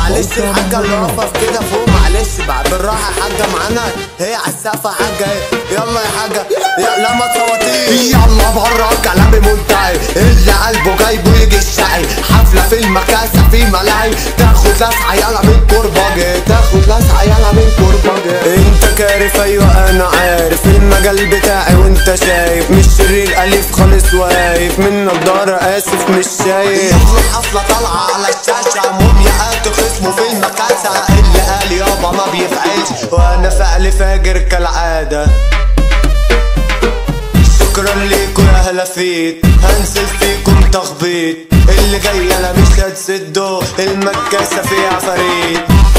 معلش الحاجة اللي واقفة كده فوق معلش بقى بالراحة يا حاجة معانا هي على السقف يا حاجة يلا يا حاجة يا لا ما تصوتيش يلا بره كلامي منتهي اللي قلبه جايبه يجي الشقي حفلة في المكاسة في ملاهي تاخد لسعة يلا من كرباجي تاخد لسعة يلا من كرباجي انت كارف ايوه انا عارف المجال بتاعي وانت شايف مش شرير الف خالص واقف من نضارة اسف مش شايف يلا حفلة طالعة على الشاشة مومياءات خصمه في المكاسة اللي قال يابا ما بيفعلش وانا فعل فاجر كالعادة شكرا ليكم يا هلافيت هنزل فيكم تخبيط اللي جاي انا مش هتسده المكاسة فيها فريد